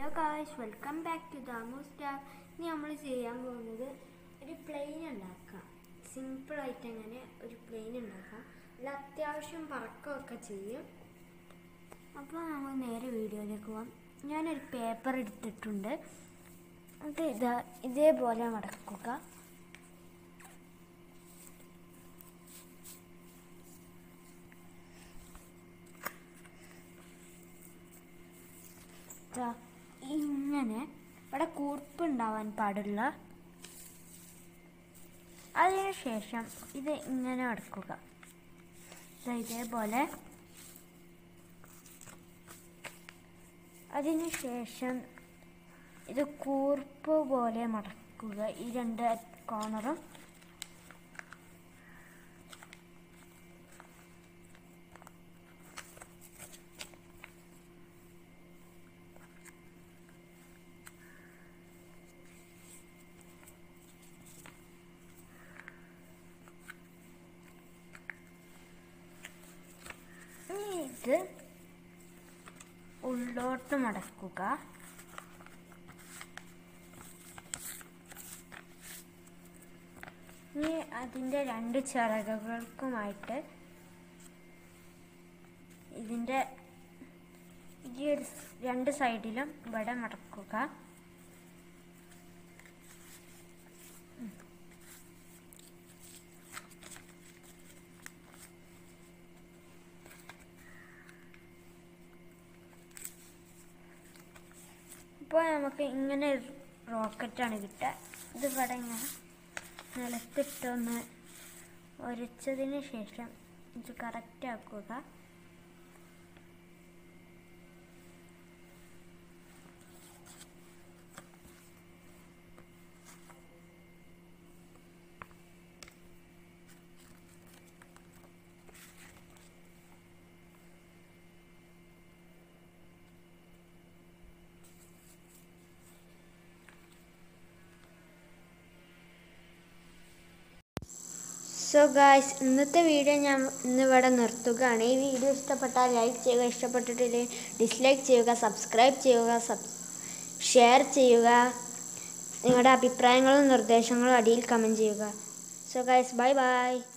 hello guys welcome back to Damu star ഇനി നമ്മൾ ചെയ്യാൻ പോകുന്നത് ഒരു പ്ലെയിൻ ഉണ്ടാക്കാം സിമ്പിളായിട്ട് അങ്ങനെ ഒരു പ്ലെയിൻ ഉണ്ടാക്കാം അതിൽ അത്യാവശ്യം പറക്കമൊക്കെ ചെയ്യും അപ്പോൾ നമ്മൾ നേരെ വീഡിയോയിലേക്ക് പോകാം ഞാനൊരു പേപ്പർ എടുത്തിട്ടുണ്ട് അത് ഇതാ ഇതേപോലെ മടക്കുക ദാ ഇങ്ങനെ ഇവിടെ കൂർപ്പുണ്ടാവാൻ പാടില്ല അതിനുശേഷം ഇത് ഇങ്ങനെ അടക്കുക ദാ ഇതേപോലെ അതിനുശേഷം ഇത് കൂർപ്പ് പോലെ മടക്കുക ഈ രണ്ട് കോർണറും ഇനി ഇത് ഉള്ളോട്ട് മടക്കുക ഇനി അതിൻ്റെ രണ്ട് ചിറകുകൾക്കുമായിട്ട് ഇതിൻ്റെ ഈ ഒരു സ് രണ്ട് സൈഡിലും ഇവിടെ മടക്കുക ഇപ്പോൾ നമുക്ക് ഇങ്ങനെ ഒരു റോക്കറ്റാണ് കിട്ടുക ഇത് ഇവിടെ ഇങ്ങനെ നിലത്തിട്ടൊന്ന് ഒരച്ചതിന് ശേഷം ഇത് കറക്റ്റ് ആക്കുക സോ ഗായ്സ് ഇന്നത്തെ വീഡിയോ ഞാൻ ഇന്നിവിടെ നിർത്തുകയാണ് ഈ വീഡിയോ ഇഷ്ടപ്പെട്ടാൽ ലൈക്ക് ചെയ്യുക ഇഷ്ടപ്പെട്ടിട്ടില്ലെങ്കിൽ ഡിസ്ലൈക്ക് ചെയ്യുക സബ്സ്ക്രൈബ് ചെയ്യുക സബ് ഷെയർ ചെയ്യുക നിങ്ങളുടെ അഭിപ്രായങ്ങളും നിർദ്ദേശങ്ങളും അടിയിൽ കമൻറ്റ് ചെയ്യുക സോ ഗായ്സ് ബൈ ബൈ